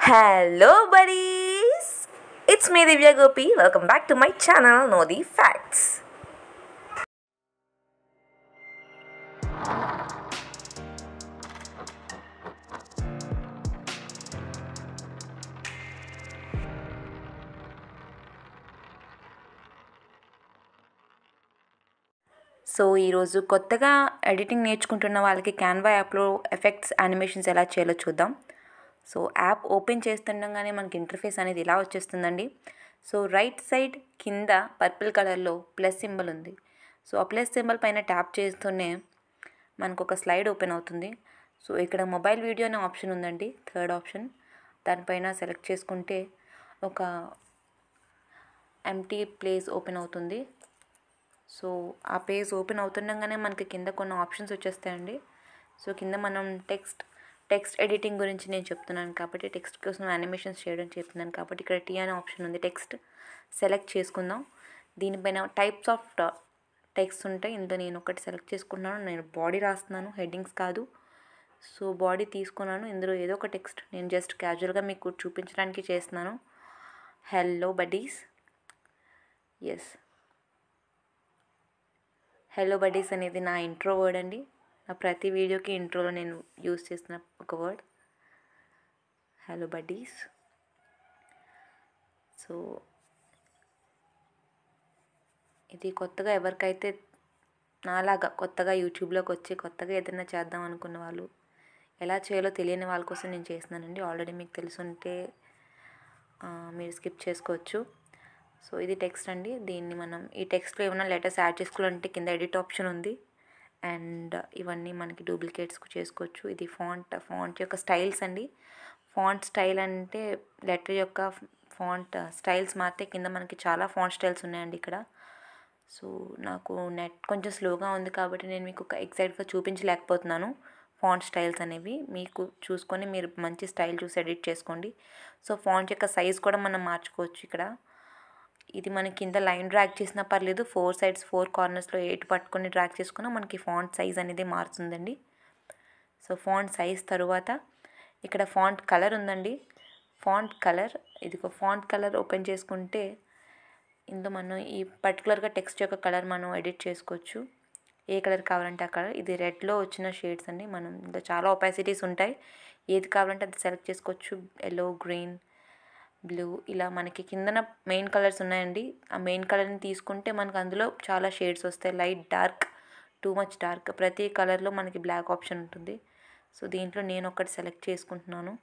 Hello, buddies! It's me, Divya Gopi. Welcome back to my channel, Know the Facts. So ఈరోజు కొత్తగా editing నేర్చుకుంటున్న వాళ్ళకి Canva యాప్లో effects animations ఎలా చేయాలో చూద్దాం సో యాప్ ఓపెన్ చేస్తుండగానే మనకి ఇంటర్ఫేస్ అనేది ఇలా వచ్చేస్తుందండి సో రైట్ సైడ్ కింద పర్పుల్ కలర్లో ప్లస్ సింబల్ ఉంది సో ఆ ప్లస్ సింబల్ పైన ట్యాప్ చేస్తూనే మనకు ఒక స్లైడ్ ఓపెన్ అవుతుంది సో ఇక్కడ మొబైల్ వీడియో అనే ఆప్షన్ ఉందండి థర్డ్ ఆప్షన్ దానిపైన సెలెక్ట్ చేసుకుంటే ఒక ఎంటీ ప్లేస్ ఓపెన్ అవుతుంది సో ఆ పేజ్ ఓపెన్ అవుతుండగానే మనకి కింద కొన్ని ఆప్షన్స్ వచ్చేస్తాయండి సో కింద మనం టెక్స్ట్ టెక్స్ట్ ఎడిటింగ్ గురించి నేను చెప్తున్నాను కాబట్టి టెక్స్ట్ కోసం యానిమేషన్స్ చేయడం చెప్తున్నాను కాబట్టి ఇక్కడ టీ అనే ఆప్షన్ ఉంది టెక్స్ట్ సెలెక్ట్ చేసుకుందాం దీనిపైన టైప్స్ ఆఫ్ టెక్స్ట్ ఉంటాయి ఇందులో నేను ఒకటి సెలెక్ట్ చేసుకున్నాను నేను బాడీ రాస్తున్నాను హెడ్డింగ్స్ కాదు సో బాడీ తీసుకున్నాను ఇందులో ఏదో ఒక టెక్స్ట్ నేను జస్ట్ క్యాజువల్గా మీకు చూపించడానికి చేస్తున్నాను hello buddies yes hello buddies అనేది నా ఇంట్రో వర్డ్ అండి నా ప్రతి వీడియోకి ఇంట్రోలో నేను యూస్ చేస్తున్న ఒక వర్డ్ హలో బడీస్ సో ఇది కొత్తగా ఎవరికైతే నాలాగా కొత్తగా యూట్యూబ్లోకి వచ్చి కొత్తగా ఏదైనా చేద్దాం అనుకున్న వాళ్ళు ఎలా చేయాలో తెలియని వాళ్ళ కోసం నేను చేస్తున్నానండి ఆల్రెడీ మీకు తెలుసుంటే మీరు స్కిప్ చేసుకోవచ్చు సో ఇది టెక్స్ట్ అండి దీన్ని మనం ఈ టెక్స్ట్లో ఏమైనా లెటర్స్ యాడ్ చేసుకోవాలంటే కింద ఎడిట్ ఆప్షన్ ఉంది అండ్ ఇవన్నీ మనకి డూప్లికేట్స్ చేసుకోవచ్చు ఇది ఫాంట్ ఫాంట్ యొక్క స్టైల్స్ అండి ఫాంట్ స్టైల్ అంటే లెటర్ యొక్క ఫాంట్ స్టైల్స్ మారితే కింద మనకి చాలా ఫాంట్ స్టైల్స్ ఉన్నాయండి ఇక్కడ సో నాకు నెట్ కొంచెం స్లోగా ఉంది కాబట్టి నేను మీకు ఎగ్జాక్ట్గా చూపించలేకపోతున్నాను ఫాంట్ స్టైల్స్ అనేవి మీకు చూసుకొని మీరు మంచి స్టైల్ చూసి ఎడిట్ చేసుకోండి సో ఫాంట్ యొక్క సైజ్ కూడా మనం మార్చుకోవచ్చు ఇక్కడ ఇది మనకి కింద లైన్ డ్రాగ్ చేసినా పర్లేదు ఫోర్ సైడ్స్ ఫోర్ కార్నర్స్లో ఎయిట్ పట్టుకొని డ్రాగ్ చేసుకున్నా మనకి ఫాంట్ సైజ్ అనేది మారుతుందండి సో ఫాంట్ సైజ్ తరువాత ఇక్కడ ఫాంట్ కలర్ ఉందండి ఫాంట్ కలర్ ఇదిగో ఫాంట్ కలర్ ఓపెన్ చేసుకుంటే ఇందులో మనం ఈ పర్టికులర్గా టెక్స్ట్ యొక్క కలర్ మనం ఎడిట్ చేసుకోవచ్చు ఏ కలర్ కావాలంటే ఆ కలర్ ఇది రెడ్లో వచ్చిన షేడ్స్ అండి మనం ఇందులో చాలా ఒపాసిటీస్ ఉంటాయి ఏది కావాలంటే అది సెలెక్ట్ చేసుకోవచ్చు ఎల్లో గ్రీన్ బ్లూ ఇలా మనకి కిందన మెయిన్ కలర్స్ ఉన్నాయండి ఆ మెయిన్ కలర్ని తీసుకుంటే మనకు అందులో చాలా షేడ్స్ వస్తాయి light dark too much dark ప్రతి కలర్లో మనకి బ్లాక్ ఆప్షన్ ఉంటుంది సో దీంట్లో నేను ఒకటి సెలెక్ట్ చేసుకుంటున్నాను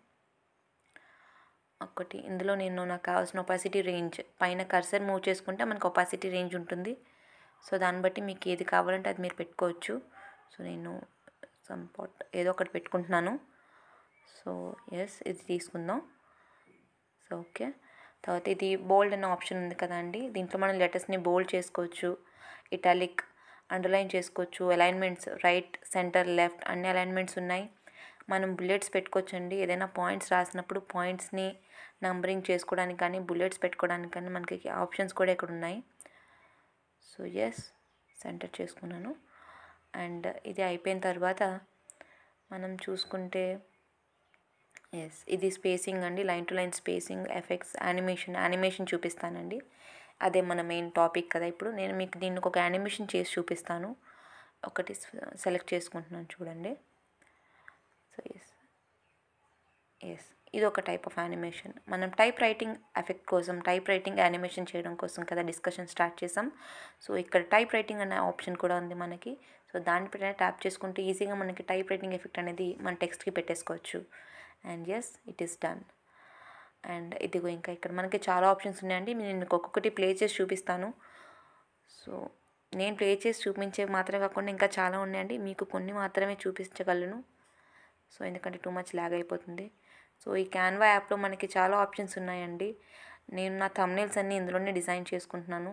ఒకటి ఇందులో నేను నాకు కావాల్సిన ఒపాసిటీ రేంజ్ పైన కర్సర్ మూవ్ చేసుకుంటే మనకు ఒపాసిటీ రేంజ్ ఉంటుంది సో దాన్ని బట్టి మీకు ఏది కావాలంటే అది మీరు పెట్టుకోవచ్చు సో నేను సంపాట్ ఏదో ఒకటి పెట్టుకుంటున్నాను సో ఎస్ ఇది తీసుకుందాం సో ఓకే తర్వాత ఇది బోల్డ్ అనే ఆప్షన్ ఉంది కదండి దీంట్లో మనం లెటర్స్ని బోల్డ్ చేసుకోవచ్చు ఇటాలిక్ అండర్లైన్ చేసుకోవచ్చు అలైన్మెంట్స్ రైట్ సెంటర్ లెఫ్ట్ అన్ని అలైన్మెంట్స్ ఉన్నాయి మనం బుల్లెట్స్ పెట్టుకోవచ్చు అండి ఏదైనా పాయింట్స్ రాసినప్పుడు పాయింట్స్ని నంబరింగ్ చేసుకోవడానికి కానీ బుల్లెట్స్ పెట్టుకోవడానికి కానీ మనకి ఆప్షన్స్ కూడా ఇక్కడ ఉన్నాయి సో ఎస్ సెంటర్ చేసుకున్నాను అండ్ ఇది అయిపోయిన తర్వాత మనం చూసుకుంటే ఎస్ ఇది స్పేసింగ్ అండి line to line spacing effects animation animation చూపిస్తానండి అదే మన మెయిన్ టాపిక్ కదా ఇప్పుడు నేను మీకు దీనికి ఒక యానిమేషన్ చేసి చూపిస్తాను ఒకటి సెలెక్ట్ చేసుకుంటున్నాను చూడండి సో ఎస్ ఎస్ ఇది ఒక టైప్ ఆఫ్ యానిమేషన్ మనం టైప్ రైటింగ్ ఎఫెక్ట్ కోసం టైప్ రైటింగ్ యానిమేషన్ చేయడం కోసం కదా డిస్కషన్ స్టార్ట్ చేసాం సో ఇక్కడ టైప్ రైటింగ్ అనే ఆప్షన్ కూడా ఉంది మనకి సో దానిపైన ట్యాప్ చేసుకుంటే ఈజీగా మనకి టైప్ రైటింగ్ ఎఫెక్ట్ అనేది మన టెక్స్ట్కి పెట్టేసుకోవచ్చు and yes it is done and ఇదిగో ఇంకా ఇక్కడ మనకి చాలా ఆప్షన్స్ ఉన్నాయండి నేను ఒక్కొక్కటి ప్లే చేసి చూపిస్తాను సో నేను ప్లే చేసి చూపించే మాత్రమే కాకుండా ఇంకా చాలా ఉన్నాయండి మీకు కొన్ని మాత్రమే చూపించగలను సో ఎందుకంటే టూ మచ్ ల్యాగ్ అయిపోతుంది సో ఈ క్యాన్వా యాప్లో మనకి చాలా ఆప్షన్స్ ఉన్నాయండి నేను నా థమ్నేల్స్ అన్నీ ఇందులోనే డిజైన్ చేసుకుంటున్నాను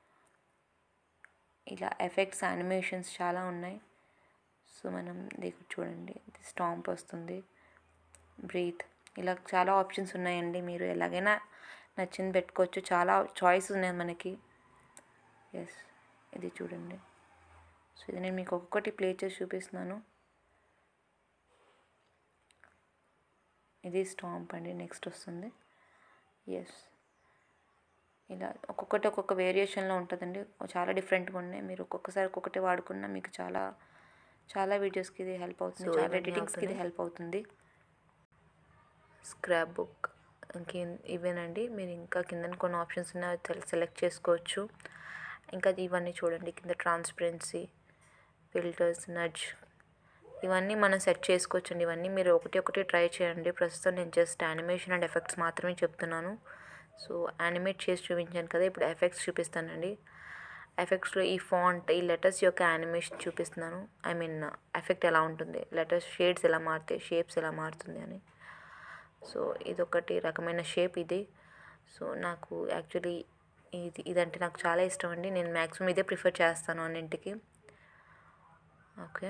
ఇలా ఎఫెక్ట్స్ యానిమేషన్స్ చాలా ఉన్నాయి సో మనం దీనికి చూడండి స్టాంప్ వస్తుంది బ్రీత్ ఇలా చాలా ఆప్షన్స్ ఉన్నాయండి మీరు ఎలాగైనా నచ్చింది పెట్టుకోవచ్చు చాలా చాయిస్ ఉన్నాయి మనకి ఎస్ ఇది చూడండి సో ఇది నేను మీకు ఒక్కొక్కటి ప్లే చేసి చూపిస్తున్నాను ఇది స్టాంప్ అండి నెక్స్ట్ వస్తుంది ఎస్ ఇలా ఒక్కొక్కటి ఒక్కొక్క వేరియేషన్లో ఉంటుందండి చాలా డిఫరెంట్గా ఉన్నాయి మీరు ఒక్కొక్కసారి ఒక్కొక్కటి వాడుకున్నా మీకు చాలా చాలా వీడియోస్కి ఇది హెల్ప్ అవుతుంది So, చాలా ఇవన్నీ ఎడిటింగ్స్కి ఇది అవుతున్నాయి. హెల్ప్ అవుతుంది స్క్రాప్ బుక్ ఇంకే ఇవేనండి మీరు ఇంకా కింద కొన్ని ఆప్షన్స్ ఉన్నాయి సెలెక్ట్ చేసుకోవచ్చు ఇంకా ఇవన్నీ చూడండి కింద ట్రాన్స్పరెన్సీ ఫిల్టర్స్ నడ్జ్ ఇవన్నీ మనం సెట్ చేసుకోవచ్చు అండి ఇవన్నీ మీరు ఒకటి ఒకటి ట్రై చేయండి ప్రస్తుతం నేను జస్ట్ యానిమేషన్ అండ్ ఎఫెక్ట్స్ మాత్రమే చెప్తున్నాను సో యానిమేట్ చేసి చూపించాను కదా ఇప్పుడు ఎఫెక్ట్స్ చూపిస్తానండి ఎఫెక్ట్స్లో ఈ ఫాంట్ ఈ లెటర్స్ యొక్క యానిమేషన్ చూపిస్తున్నాను ఐ మీన్ ఎఫెక్ట్ ఎలా ఉంటుంది లెటర్స్ షేడ్స్ ఎలా మారుతాయి షేప్స్ ఎలా మారుతుంది అని సో ఇదొకటి రకమైన షేప్ ఇది సో నాకు యాక్చువల్లీ ఇది ఇదంటే నాకు చాలా ఇష్టం అండి నేను మ్యాక్సిమం ఇదే ప్రిఫర్ చేస్తాను అన్నింటికి ఓకే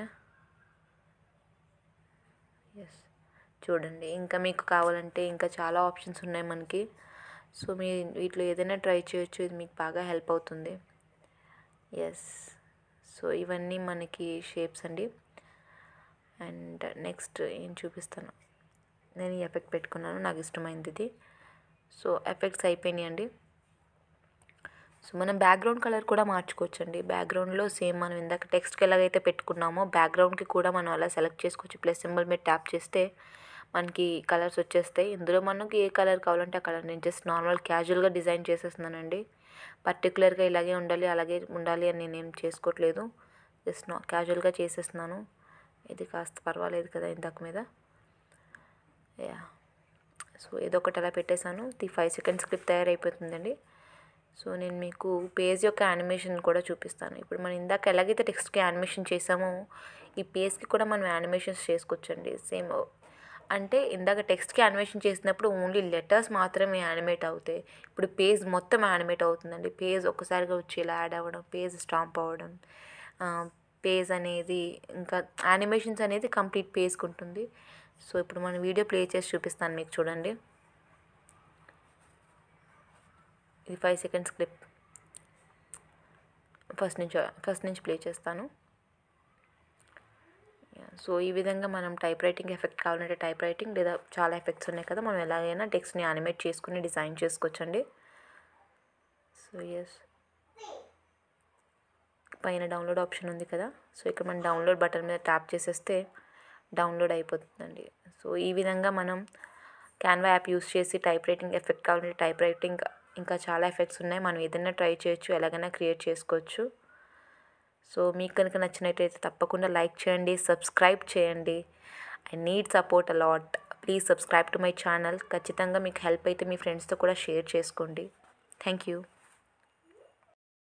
ఎస్ చూడండి ఇంకా మీకు కావాలంటే ఇంకా చాలా ఆప్షన్స్ ఉన్నాయి మనకి సో మీ వీటిలో ఏదైనా ట్రై చేయొచ్చు ఇది మీకు బాగా హెల్ప్ అవుతుంది ఎస్ సో ఇవన్నీ మనకి షేప్స్ అండి అండ్ నెక్స్ట్ ఏం చూపిస్తాను నేను ఈ ఎఫెక్ట్ పెట్టుకున్నాను నాకు ఇష్టమైంది ఇది సో ఎఫెక్ట్స్ అయిపోయినాయి అండి సో మనం బ్యాక్గ్రౌండ్ కలర్ కూడా మార్చుకోవచ్చు అండి బ్యాక్గ్రౌండ్లో సేమ్ మనం ఇందాక టెక్స్ట్కి ఎలాగైతే పెట్టుకున్నామో బ్యాక్గ్రౌండ్కి కూడా మనం అలా సెలెక్ట్ చేసుకోవచ్చు ప్లస్ సింబల్ మీద ట్యాప్ చేస్తే మనకి కలర్స్ వచ్చేస్తాయి ఇందులో మనకి ఏ కలర్ కావాలంటే ఆ కలర్ నేను జస్ట్ నార్మల్ క్యాజువల్గా డిజైన్ చేసేస్తున్నానండి పర్టికులర్గా ఇలాగే ఉండాలి అలాగే ఉండాలి అని నేనేం చేసుకోవట్లేదు జస్ట్ నా క్యాజువల్గా చేసేస్తున్నాను ఇది కాస్త పర్వాలేదు కదా ఇంతకు మీద యా సో ఏదో ఒకటి అలా పెట్టేశాను ది ఫైవ్ సెకండ్స్ క్లిప్ తయారైపోతుందండి సో నేను మీకు పేజ్ యొక్క యానిమేషన్ కూడా చూపిస్తాను ఇప్పుడు మనం ఇందాక ఎలాగైతే టెక్స్ట్కి యానిమేషన్ చేసామో ఈ పేజ్కి కూడా మనం యానిమేషన్స్ చేసుకోవచ్చండి సేమ్ అంటే ఇందాక టెక్స్ట్కి యానిమేషన్ చేసినప్పుడు ఓన్లీ లెటర్స్ మాత్రమే యానిమేట్ అవుతాయి ఇప్పుడు పేజ్ మొత్తం యానిమేట్ అవుతుందండి పేజ్ ఒక్కసారిగా వచ్చి ఇలా యాడ్ అవ్వడం పేజ్ స్టాంప్ అవ్వడం పేజ్ అనేది ఇంకా యానిమేషన్స్ అనేది కంప్లీట్ పేజ్కి ఉంటుంది సో ఇప్పుడు మనం వీడియో ప్లే చేసి చూపిస్తాను మీకు చూడండి ఇది ఫైవ్ సెకండ్స్ క్లిప్ ఫస్ట్ నుంచి ఫస్ట్ నుంచి ప్లే చేస్తాను సో ఈ విధంగా మనం టైప్ రైటింగ్ ఎఫెక్ట్ కావాలంటే టైప్ రైటింగ్ లేదా చాలా ఎఫెక్ట్స్ ఉన్నాయి కదా మనం ఎలాగైనా టెక్స్ట్ని యానిమేట్ చేసుకుని డిజైన్ చేసుకోవచ్చండి సో ఎస్ పైన డౌన్లోడ్ ఆప్షన్ ఉంది కదా సో ఇక్కడ మనం డౌన్లోడ్ బటన్ మీద ట్యాప్ చేసేస్తే డౌన్లోడ్ అయిపోతుందండి సో ఈ విధంగా మనం క్యాన్వా యాప్ యూస్ చేసి టైప్ రైటింగ్ ఎఫెక్ట్ కావాలంటే టైప్ రైటింగ్ ఇంకా చాలా ఎఫెక్ట్స్ ఉన్నాయి మనం ఏదైనా ట్రై చేయొచ్చు ఎలాగైనా క్రియేట్ చేసుకోవచ్చు సో మీకు కనుక నచ్చినట్టయితే తప్పకుండా లైక్ చేయండి సబ్స్క్రైబ్ చేయండి I need support a lot please subscribe to my channel ఖచ్చితంగా మీకు హెల్ప్ అయితే మీ ఫ్రెండ్స్తో కూడా షేర్ చేసుకోండి థ్యాంక్ యూ